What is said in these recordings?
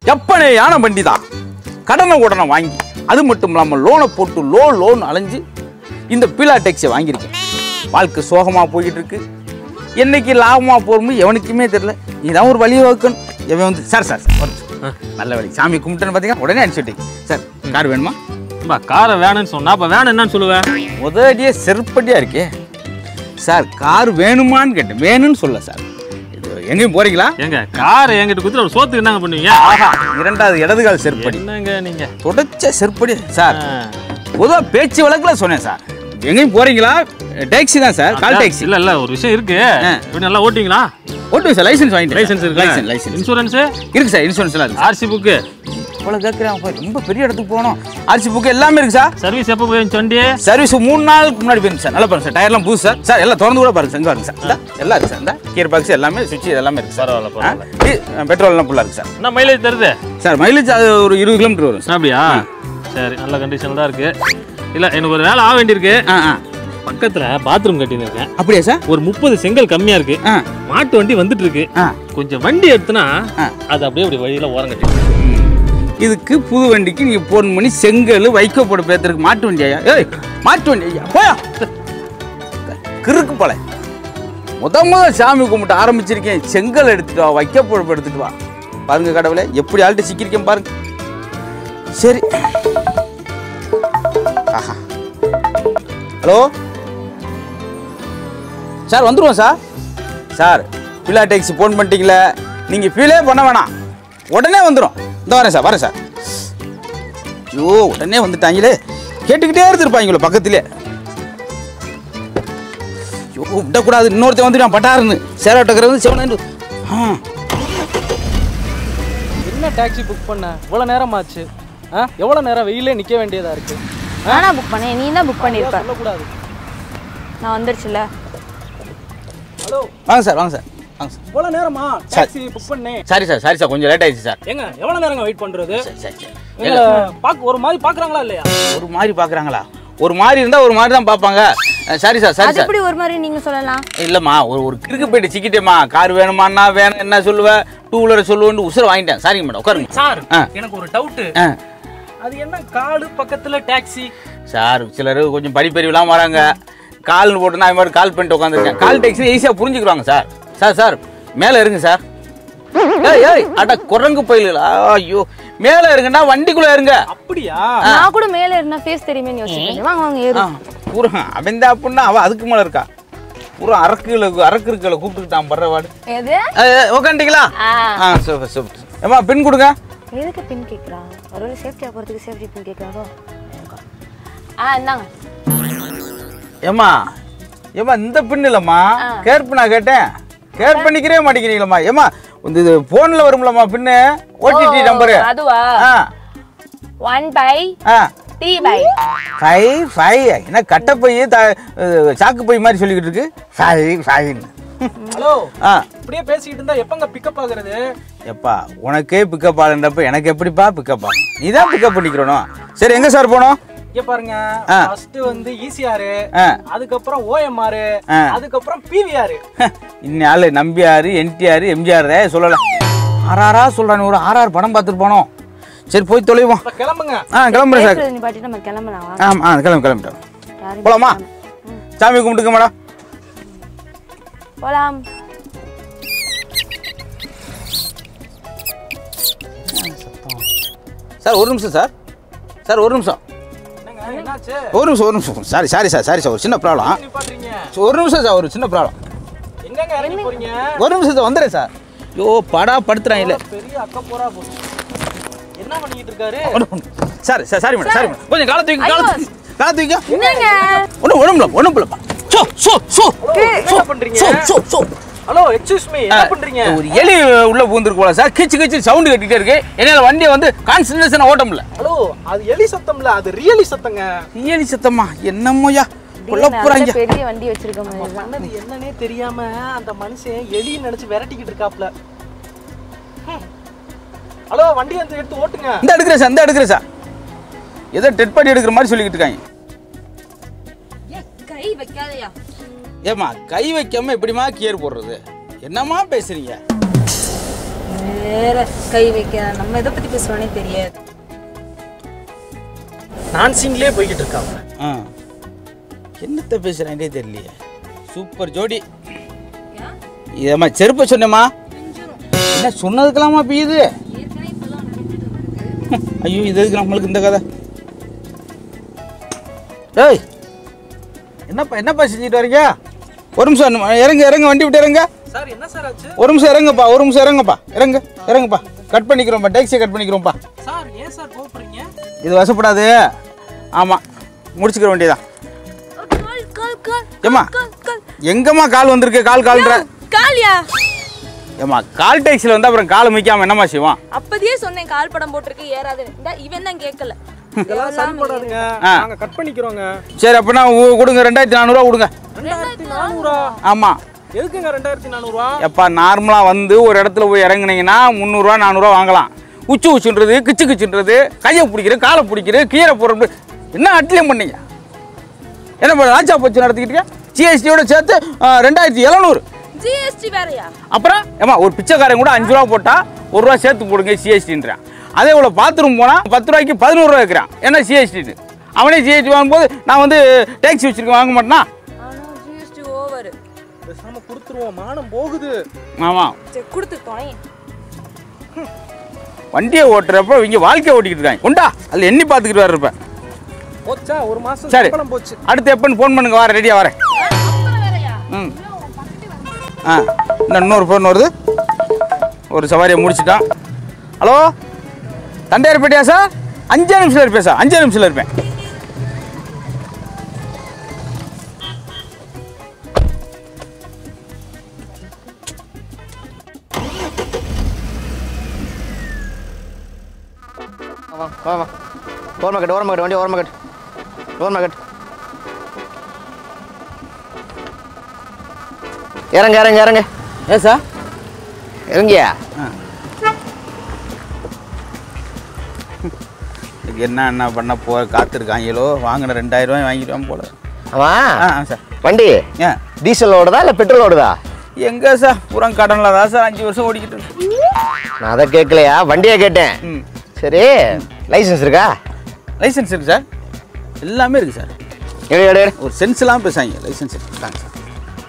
எப்பனையான வண்டி தான் கடனை உடனே வாங்கி அது மட்டும் இல்லாமல் லோனை போட்டு லோ லோன் அலைஞ்சு இந்த பீலா டேக்ஸியை வாங்கியிருக்கேன் வாழ்க்கை சோகமாக போய்கிட்டு இருக்கு என்னைக்கு லாபமாக போகும்போது எவனுக்குமே தெரியல இதான் ஒரு வழி வகுக்கணும் இவன் வந்து சார் சார் சார் ஒரு நிமிஷம். நல்ல வழி சாமி கும்பிட்டுன்னு பார்த்தீங்கன்னா உடனே அனுப்பிச்சுட்டீங்க சார் கார் வேணுமா பா காரை வேணும்னு சொன்னா அப்ப வேணும் என்னன்னு சொல்லுவேன் முதடியே செருப்படியாக இருக்கே சார் கார் வேணுமான்னு கேட்டேன் வேணும்னு சொல்ல சார் இது எங்கேயும் போறீங்களா ஏங்க காரை என்கிட்ட குடுத்து ஒரு சோத்துக்கு என்னங்க பண்ணுவீங்க ஆஹா இரண்டாவது இடதுகால் செருப்படி என்னங்க நீங்க தொடச்ச செருப்படி சார் ஆ. பொதுவாக பேச்சு வழக்கில் சொன்னேன் சார் எங்கேயும் போறீங்களா டாக்ஸி தான் சார் கால் டாக்ஸி இல்ல இல்ல ஒரு விஷயம் இருக்கு ஆ. இப்படி நல்லா ஓட்டிங்களா ஓட்டுங்க சார் லைசன்ஸ் வாங்கிட்டு லைசன்ஸ் இருக்கு லைசன்ஸ் லைசன்ஸ் இன்சூரன்ஸ் இருக்கு சார் இன்சூரன்ஸ் எல்லாம் இருக்கு ஆர்சி புக்கு இவ்வளோ கேட்குறாங்க ரொம்ப பெரிய இடத்துக்கு போகணும் அரிசி புக்கு எல்லாமே இருக்கு சார் சர்வீஸ் எப்போ போய் வண்டி சர்வீஸ் மூணு நாளுக்கு முன்னாடி போயிருக்கு சார் நல்லா பாருங்க சார் டயர்லாம் புதுசு சார் சார் எல்லாம் திறந்து கூட பாருங்க சார் இங்க பாருங்க சார் இந்தா, எல்லாம் இருக்கு சார் இந்த கியர் பாக்ஸ் எல்லாமே சுவிட்ச் எல்லாமே இருக்கு சார் பரவாயில்ல பரவாயில்ல பெட்ரோல்லாம் ஃபுல்லாக இருக்கு சார் என்ன மைலேஜ் தருது சார் மைலேஜ் அது ஒரு இருபது கிலோமீட்டர் வரும் சார் அப்படியா சரி நல்ல கண்டிஷன் தான் இருக்கு இல்ல எனக்கு ஒரு வேலை ஆக வேண்டியிருக்கு ஆ ஆ பக்கத்துல பாத்ரூம் கட்டின்னு இருக்கேன் அப்படியா சார் ஒரு முப்பது செங்கல் கம்மியா இருக்கு ஆ மாட்டு வண்டி வந்துட்டு இருக்கு ஆ கொஞ்சம் வண்டி எடுத்துனா ஆ. அது அப்படியே அப்படி வழியில ஓரம் கட்டி ம். இதுக்கு புது வண்டிக்கு நீங்கள் ஃபோன் பண்ணி செங்கல் வைக்கப்பட பேத்துருக்கு மாட்டு வண்டி ஐயா ஏய் மாட்டு வண்டி ஐயா போயா கிறுக்கு போல முத முத சாமி கும்பிட்டு ஆரம்பிச்சிருக்கேன் செங்கல் எடுத்துட்டு வா வைக்கப்பட எடுத்துட்டு வா பாருங்க கடவுளே எப்படி ஆள்கிட்ட சிக்கியிருக்கேன் பாருங்க சரி ஆஹா ஹலோ சார் வந்துருவோம் சார் சார் பில்லா டேக்ஸி ஃபோன் பண்ணிட்டீங்களே நீங்கள் ஃபீலே பண்ண வேணாம் உடனே வந்துடும் இந்த வரேன் சார் வரேன் சார் ஐயோ உடனே வந்துட்டாங்களே கேட்டுக்கிட்டே இருந்திருப்பாங்களோ பக்கத்திலே ஐயோ விடக்கூடாது இன்னொருத்தன் வந்துட்டான் பட்டாருன்னு சேராட்டக்கிற வந்து செவனு ஆ என்ன டாக்ஸி புக் பண்ண இவ்வளோ நேரம் ஆச்சு ஆ எவ்வளோ நேரம் வெயிலே நிற்க வேண்டியதாக இருக்கு நானா புக் பண்ணேன் நீ தான் புக் பண்ணியிருப்ப சொல்லக்கூடாது நான் வந்துருச்சுல ஹலோ வாங்க சார் வாங்க சார் வாங்க சார் இவ்வளோ நேரமா டாக்ஸி புக் பண்ணேன் சாரி சார் சாரி சார் கொஞ்சம் லேட் ஆயிடுச்சு சார் ஏங்க எவ்வளோ நேரங்க வெயிட் பண்ணுறது சரி சரி சரி எங்களை பார்க்க ஒரு மாதிரி பார்க்குறாங்களா இல்லையா ஒரு மாதிரி பார்க்குறாங்களா ஒரு மாதிரி இருந்தால் ஒரு மாதிரி தான் பார்ப்பாங்க சாரி சார் சாரி அது சார் எப்படி ஒரு மாதிரி நீங்க சொல்லலாம் இல்லைம்மா ஒரு ஒரு கிறுக்கு போயிட்டு சிக்கிட்டேம்மா கார் வேணுமான்னா வேணும் என்ன சொல்லுவேன் டூ வீலர் சொல்லுவேன்னு உசுர வாங்கிட்டேன் சாரிங்க மேடம் உட்காருங்க சார் ஆ. எனக்கு ஒரு டவுட்டு ஆ அது என்ன காடு பக்கத்தில் டாக்ஸி சார் சிலர் கொஞ்சம் படிப்பறிவுலாம் வராங்க கால்னு போட்டு நான் மாதிரி கால் பண்ணிட்டு உட்காந்துருக்கேன் கால் டாக்ஸி ஈஸியாக புரிஞ்சுக்கிறாங்க சார் சார் சார் மேலே இருங்க சார் ஏய் ஏய் அட குரங்கு பயிலுங்களா ஐயோ மேலே இருங்கண்ணா வண்டிக்குள்ளே இருங்க அப்படியா நான் கூட மேல இருந்தா ஃபேஸ் தெரியுமேன்னு யோசிச்சேன் வாங்க வாங்க ஏறு ஆ பூரா அவன் தான் அப்படின்னா அவள் அதுக்கு மேலே இருக்கா பூரா அரக்குகளை அரக்கு இருக்குகளை கூப்பிட்டுக்கிட்டான் படுறவாடு எது உக்காண்டிங்களா ஆ. ஆ சூப்பர் சூப்பர் ஏம்மா பின் கொடுங்க எதுக்கு பின் கேக்குறா ஒருவேளை சேஃப்டியா போறதுக்கு சேஃப்டி பின் கேக்குறாரோ ஆ இந்தாங்க ஏம்மா ஏம்மா இந்த பின் இல்லைம்மா கேர் பண்ணா கேட்டேன் கேர் பண்ணிக்கிறே மாட்டேங்கிறீங்களம்மா ஏம்மா இந்த இது ஃபோனில் வரும்லம்மா பின்னு ஓடிடி நம்பரு அதுவா ஆ ஒன் பை ஆ டி பை ஃபைவ் ஃபைவ் என்ன கட்டை பை த அஹ், சாக்கு பை மாதிரி சொல்லிக்கிட்டு இருக்கு ஃபைவ் ஃபைவ்னு ஹலோ ஆ இப்படியே பேசிக்கிட்டு இருந்தா எப்பங்க பிக்கப் ஆகுறது எப்பா உனக்கே பிக்கப் ஆகுன்றப்ப எனக்கு எப்படிப்பா பிக்கப் ஆகும் நீ தான் பிக்கப் பண்ணிக்கிறணும் சரி எங்கே சார் போனோம் இங்க பாருங்க ஆ. ஃபர்ஸ்ட் வந்து ஈசிஆர் ஆ அதுக்கப்புறம் ஓஎம்ஆர் ஆ. அதுக்கப்புறம் பிவிஆர் இந்நாள் நம்பியார் என்டிஆர் எம்ஜிஆர் சொல்லலாம் ஆர்ஆரா சொல்கிறானு ஒரு ஆர்ஆர் படம் பார்த்துட்டு போனோம் சரி போய் தொலைவோம் கிளம்புங்க ஆ கிளம்புறேன் சார் பேசுறது நிப்பாட்டிட்டு நம்ம கிளம்பலாம் வாங்க. ஆ ஆ கிளம்பு கிளம்பிட்டோம் யாரும் போலாமா சாமி கும்பிட்டுக்க மேடம் போலாம் சார் ஒரு நிமிஷம் சார் சார் ஒரு நிமிஷம் என்னங்க என்னாச்சு ஒரு நிமிஷம் ஒரு நிமிஷம் sorry sorry sir sorry sir ஒரு சின்ன ப்ராப்ளம் நிப்பாட்டுறீங்க ஒரு நிமிஷம் சார் ஒரு சின்ன ப்ராப்ளம் எங்கங்க இறங்கி போறீங்க ஒரு நிமிஷம் சார் வந்துடுறேன் சார் ஐயோ படா படுத்துறான் இல்லை பெரிய அக்க போறா போகுது என்ன பண்ணிட்டு இருக்காரு sorry sir sorry madam sorry madam கொஞ்சம் காலை தூக்கி காலை ஐயோ. தூக்கி காலை தூக்கிக்கோ என்னங்க ஒன்றும் ஒன்றும் இல்லை ஒன்றும் இல்லைப்பா சோ சோ சோ என்ன பண்றீங்க so so so hello excuse me என்ன பண்றீங்க ஒரு எலி உள்ள பூந்துருக்கு போல சார் கிச்சு கிச்சு சவுண்டு கட்டிட்டே இருக்கு என்னால வண்டியை வந்து கான்சன்ட்ரேஷன் ஓட்ட முடியல ஹலோ அது எலி சத்தம்ல அது ரியலி சத்தங்க எலி சத்தமா என்னமோயா கொல்ல நல்ல போறாங்க பெரிய வண்டி வச்சிருக்க மாதிரி தான். பண்ணது என்னன்னே தெரியாம அந்த மனுஷன் எலி நினைச்சு விரட்டிக்கிட்டு இருக்காப்ல ஹம். ஹலோ வண்டி வந்து எடுத்து ஓட்டுங்க இந்த எடுக்கிறேன் சார் இந்த எடுக்கிறேன் சார் ஏதோ டெட் பாடி எடுக்கிற மாதிரி சொல்லிக்கிட்டு இருக்காங்க கை வைக்காதயா ஏமா கை வைக்காம எப்படிமா கியர் போடுறது என்னம்மா பேசுறீங்க வேற கை வைக்க நம்ம எதை பத்தி பேசுறோனே தெரியாது நான்சிங்லேயே போய்கிட்டு இருக்காங்க ஆ என்னத்த பேசுகிறேன்டே தெரியலையே சூப்பர் ஜோடி ஏம்மா செருப்ப சொன்னேம்மா என்ன சொன்னதுக்கெல்லாமா பியுது ஐயோ இது எதுக்கு நம்மளுக்கு இந்த கதை ஏய் என்னப்பா என்னப்பா செஞ்சுட்டு வரீங்க ஒரு நிமிஷம் நம்ம இறங்க இறங்க வண்டி விட்டு இறங்க சார் என்ன சார் ஆச்சு ஒரு நிமிஷம் இறங்கப்பா ஒரு நிமிஷம் இறங்கப்பா இறங்க இறங்கப்பா கட் பண்ணிக்கிறோம்ப்பா டேக்ஸியை கட் பண்ணிக்கிறோம்ப்பா சார் ஏன் சார் கோவப்படுறீங்க இது வசப்படாது ஆமாம் முடிச்சுக்கிற வேண்டியதான் கால் கால் கால் ஏம்மா கால் கால் எங்கம்மா கால் வந்திருக்கு கால் கால்ன்ற காலியா ஏம்மா கால் டேக்ஸியில் வந்து அப்புறம் காலை மிக்காம என்னம்மா செய்வான் அப்பதையே சொன்னேன் கால் படம் போட்டிருக்கு ஏறாது இந்த இவன் தான் கேட்கல இதெல்லாம் சரிப்படாதுங்க ஆ. நாங்க கட் பண்ணிக்கிறோங்க சரி அப்படின்னா உ- கொடுங்க ரெண்டாயிரத்தி நானூறுரூவா கொடுங்க ரெண்டாயிரத்தி நானூறா ஆமாம் எதுக்குங்க ரெண்டாயிரத்தி நானூறுவா எப்பா நார்மலாக வந்து ஒரு இடத்துல போய் இறங்குனீங்கன்னா முந்நூறுரூவா நானூறுரூவா வாங்கலாம் உச்சு உச்சுன்றது கிச்சு கிச்சுன்றது கையை பிடிக்கிறது காலை பிடிக்கிறது கீரை போடுறது என்ன அட்லியம் பண்ணீங்க என்ன பண்ண ராஜா பச்சு நடத்திக்கிட்டு ஜிஎஸ்டியோட சேர்த்து ஆ, ரெண்டாயிரத்தி எழுநூறு ஜிஎஸ்டி வேறயா அப்புறம் ஏமா ஒரு பிச்சைக்காரன் கூட அஞ்சு ரூபா போட்டால் ஒரு ரூபா சேர்த்து போடுங்க சிஎஸ்டின்றான் அதே இவ்வளோ பாத்ரூம் போனால் பத்து ரூபாய்க்கு பதினோரு ரூபா வைக்கிறான் ஏன்னா சிஎஸ்டின்னு அவனே ஜிஎஸ்டி வாங்கும்போது நான் வந்து டேக்ஸி வச்சிருக்கேன் வாங்க மாட்டேனா ஆனா ஜிஎஸ்டி ஓவர் பேசாம கொடுத்துருவோம் மானம் போகுது ஆமாம் சரி கொடுத்து தொலைங்க வண்டியை ஓட்டுறப்ப இங்கே வாழ்க்கையை ஓட்டிக்கிட்டு இருக்காங்க கொண்டா அதில் எண்ணி பார்த்துக்கிட்டு வர இருப்பேன் போச்சா ஒரு மாசம் சரி சம்பளம் போச்சு அடுத்து எப்போன்னு ஃபோன் பண்ணுங்க வரேன் ரெடியாக வரேன் அப்புறம் வேறயா ம் ஆ இன்னும் இன்னொரு ஃபோன் வருது ஒரு சவாரியை முடிச்சிட்டான் ஹலோ தண்டையார்பேட்டையா சார் அஞ்சே நிமிஷத்தில் இருப்பேன் சார் அஞ்சே நிமிஷத்தில் இருப்பேன் வா வா வா ஓரமாக கட்டு ஓரமாக கட்டு வண்டி ஓரமாக கட்டு ஓரமாக கட்டு இறங்க இறங்க இறங்க ஏ சார் இறங்கியா இதுக்கு என்ன என்ன பண்ண போ காத்திருக்காங்களோ வாங்கின ரெண்டாயிரம் ரூபாய் வாங்கிடுவான் போல ஆமா ஆ ஆ, சார் வண்டி ஏன் டீசல் ஓடுதா இல்லை பெட்ரோல் ஓடுதா எங்கே சார் புறம் கடனில் தான் சார் அஞ்சு வருஷம் ஓடிக்கிட்டு இருக்கு நான் அதை கேட்கலையா வண்டியை கேட்டேன் ம் சரி லைசன்ஸ் இருக்கா லைசன்ஸ் இருக்கு சார் எல்லாமே இருக்குது சார் எடு எடு எடு. ஒரு சென்ஸ்லாம் பேசாங்க லைசன்ஸ் இருக்கு தாங்க சார்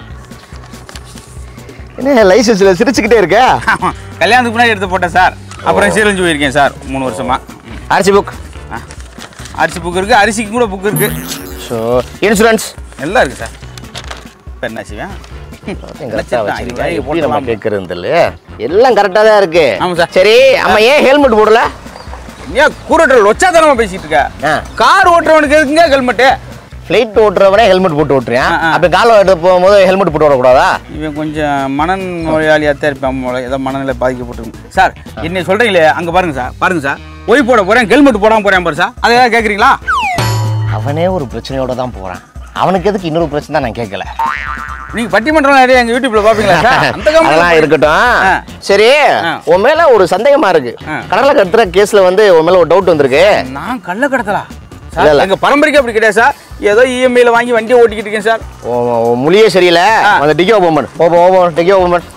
என்ன லைசன்ஸில் சிரிச்சுக்கிட்டே இருக்க ஆமாம் கல்யாணத்துக்கு முன்னாடி எடுத்து போட்டேன் சார் அப்புறம் சீரழிஞ்சு போயிருக்கேன் சார் மூணு வருஷமா ஆர்சி புக் ஆ. அரிசி புக் இருக்குது அரிசிக்கு கூட புக் இருக்குது ஸோ இன்சூரன்ஸ் எல்லாம் இருக்குது சார் இப்போ என்ன செய்வேன் கரெக்டாக இது வச்சிருக்கேன் வாங்கி எப்படி நம்ம போட்டுக்கலாம். கேட்கறது இல்லையா எல்லாம் கரெக்டாக தான் இருக்கு ஆமாம் சார். சரி அம்மா ஏன் ஹெல்மெட் போடல ஏன் கூரட்டல் ஒச்சாதனமாக பேசிகிட்டு இருக்க ஆ கார் ஓட்டுறவனுக்கு எதுக்குங்க ஹெல்மெட்டு ஃப்ளைட் ஓட்டுறவனே ஹெல்மெட் போட்டு ஓட்டுறியா ஆ, ஆ. அப்போ காலை எடுத்து போகும்போது ஹெல்மெட் போட்டு வரக்கூடாதா இவன் கொஞ்சம் மனநோயாளியாக தான் இருப்பான் போல ஏதோ மனநிலை பாதிக்கப்பட்டிருக்கும் சார் என்ன சொல்கிறீங்களே அங்கே பாருங்க சார் பாருங்க சார் ஒய் போட போகிறேன் ஹெல்மெட் போடாமல் போகிறேன் பாரு சார் அதை ஏதாவது கேட்குறீங்களா அவனே ஒரு பிரச்சனையோட தான் போறான் அவனுக்கு எதுக்கு இன்னொரு பிரச்சனை தான் நான் கேட்கல நீங்கள் பட்டிமன்றம் நிறைய எங்கள் யூடியூப்பில் பார்ப்பீங்களா சார் அந்த அதெல்லாம் கம்பெனி இருக்கட்டும் ஆ. சரி ஆ. உன் மேல ஒரு சந்தேகமா இருக்கு ஆ. கடலை கடத்துற கேஸ்ல வந்து உன் மேல ஒரு டவுட் வந்திருக்கு நான் கள்ள கடத்தலா இல்ல, சார் இல்ல. எங்க பரம்பரைக்கு அப்படி கிடையாது சார் ஏதோ இஎம்ஐல வாங்கி வண்டியை ஓட்டிக்கிட்டு இருக்கேன் சார் உன் உன் மொழியே சரியில்லை ஆ. அந்த டிக்கி ஓப்பன் பண்ணு ஓப்பன் ஓப்பன் டிக்கி ஓப்பன் பண்ணு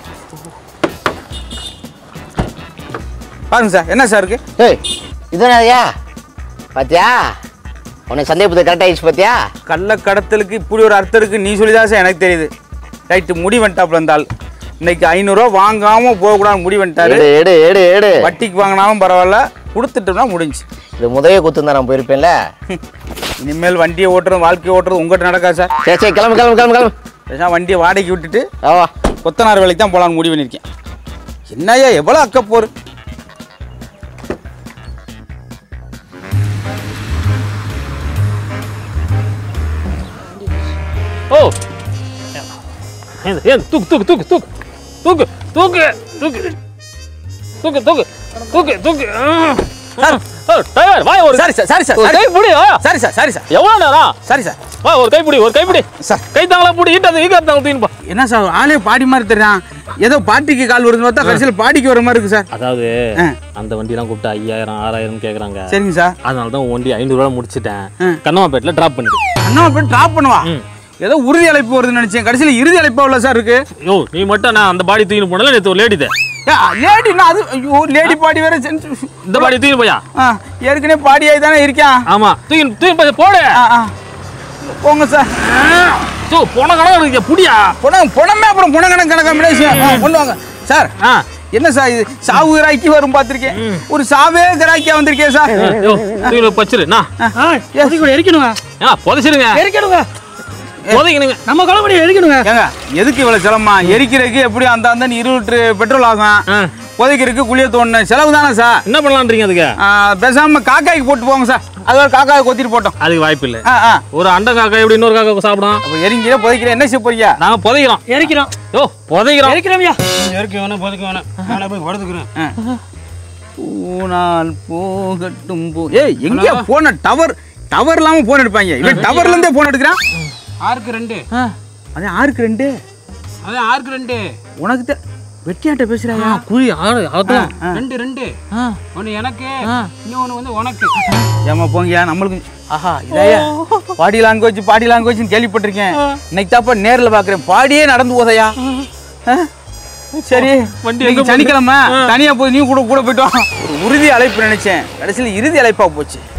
பாருங்க சார் என்ன சார் இருக்கு ஏய் இதுனாயா பாத்தியா உனக்கு சந்தேகப்பது கரெக்ட் ஆயிடுச்சு பாத்தியா கள்ள கடத்தலுக்கு இப்படி ஒரு அர்த்தம் இருக்கு நீ சொல்லிதான் சார் எனக்கு தெரியுது ரைட்டு முடி வந்துட்டாப்ல இருந்தால் இன்னைக்கு ஐநூறுரூவா வாங்காம போகக்கூடாது முடி வந்துட்டாரு எடு எடு எடு எடு வட்டிக்கு வாங்கினாலும் பரவாயில்ல கொடுத்துட்டோம்னா முடிஞ்சு இது முதவே குத்துந்தா நான் போயிருப்பேன்ல இனிமேல் வண்டியை ஓட்டுறது வாழ்க்கையை ஓட்டுறது உங்கள்கிட்ட நடக்காது சார் சரி சரி கிளம்பு கிளம்பு கிளம்பு கிளம்பு பேசாம வண்டியை வாடகைக்கு விட்டுட்டு ஆவா கொத்தனார் வேலைக்கு தான் போகலான்னு முடிவு பண்ணியிருக்கேன் என்னய்யா எவ்வளோ அக்கப்போர் ஓ ஏன் ஏன் தூக்கு தூக்கு தூக்கு தூக்கு தூக்கு தூக்கு தூக்கு தூக்கு தூக்கு தூக்கு தூக்கு சார் ஓ, டிரைவர் வாய் ஒரு சாரி சார் சாரி சார் ஒரு சாரி கை பிடி வா. சாரி சார் சாரி சார் எவ்வளோ நேரம் சாரி சார் வா ஒரு கை பிடி ஒரு கை பிடி சார். கை தாங்களா பிடி ஈட்டாத ஈக்காத்தாங்க தூக்கின்னு போ என்ன சார் ஆளே பாடி மாதிரி தெரியான் ஏதோ பாட்டிக்கு கால் வருதுன்னு பார்த்தா கடைசியில் பாடிக்கு வர மாதிரி இருக்கு சார் அதாவது ஆ. அந்த வண்டிலாம் கூப்பிட்டு ஐயாயிரம் ஆறாயிரம் கேட்குறாங்க சரிங்க சார் அதனால தான் உன் வண்டி ஐநூறுரூவா முடிச்சிட்டேன் ஆ. கண்ணமாப்பேட்டில் ட்ராப் பண்ணிடு அண்ணா போய் ட்ராப் பண்ணுவா ம். ஏதோ உறுதி அழைப்பு வருதுன்னு நினைச்சேன் கடைசியில் இறுதி அழைப்பா உள்ள சார் இருக்கு யோ நீ மட்டும் நான் அந்த பாடி தூக்கின்னு போனல நேற்று ஒரு லேடி லேடினா அது ஐயோ லேடி பாடி வேற செஞ்சு இந்த பாடி தூக்கி போயா ஆ, ஏற்கனவே பாடியாய் தானே இருக்கேன் ஆமா தூக்கி தூக்கி போய் போடு ஆ, ஆ. போங்க சார் தூ போன கணக்கு இருக்கு புடியா புணம் புணமே அப்புறம் புணங்கணம் கணக்காக கொண்டு வாங்க சார் ஆ என்ன சார் இது சாவு கிராக்கி வரும் பார்த்துருக்கேன் ஒரு சாவே கிராக்கியா வந்திருக்கேன் சார் யோ, தூக்கி போய் பச்சிரு நான் ஆ எரிக்கணும் எரிக்கணுங்க ஆ புதைச்சிருங்க எரிக்கணுங்க புதைக்கணுங்க நம்ம கலப்படி எரிக்கணுங்க ஏங்க எதுக்கு இவ்வளவு செலமா எரிக்கிறதுக்கு எப்படி அந்த அந்த இருபது லிட்டரு பெட்ரோல் ஆகும் ஆ. புதைக்கிறதுக்கு குளிய தோணும் செலவு தானே சார் என்ன பண்ணலான்றீங்க அதுக்கு ஆ, பேசாம காக்காய்க்கு போட்டு போங்க சார் அது ஒரு காக்காயை கொத்திட்டு போட்டோம் அதுக்கு வாய்ப்பு இல்லை ஆ ஆ ஒரு அண்டை காக்கா எப்படி இன்னொரு காக்கா சாப்பிடும் அப்போ எரிங்கிற புதைக்கிற என்ன செய்ய போறீங்க நாங்க புதைக்கிறோம் எரிக்கிறோம் யோ புதைக்கிறோம் எரிக்கிறோம்யா இயற்கை வேணும் புதைக்க வேணும் நானே போய் படுத்துக்கிறேன் பூனால் போகட்டும் போ ஏய் எங்க போன டவர் டவர் இல்லாம போன் எடுப்பாங்க இவன் டவர்ல இருந்தே போன் எடுக்கிறான் ஆறுக்கு ரெண்டு அது ஆறுக்கு ரெண்டு அது ஆறுக்கு ரெண்டு உனக்கு தெ- வெட்டியாட்ட பேசுறாயா குழி ஆறு அதான் ரெண்டு ரெண்டு ஒன்னு எனக்கு இன்னொன்னு வந்து உனக்கு ஏமா போங்கயா நம்மளுக்கு ஆஹா இதையா பாடி லாங்குவேஜ் பாடி லாங்குவேஜ் கேள்விப்பட்டிருக்கேன் இன்னைக்கு தாப்பா நேர்ல பாக்குறேன் பாடியே நடந்து போதையா ஆ? சரி வண்டி இன்னைக்கு எங்க சனிக்கிழமை தனியா போய் நீ கூட கூட போயிட்டு வா ஒரு உறுதி அழைப்பு நினைச்சேன் கடைசியில் இறுதி அழைப்பா போச்சு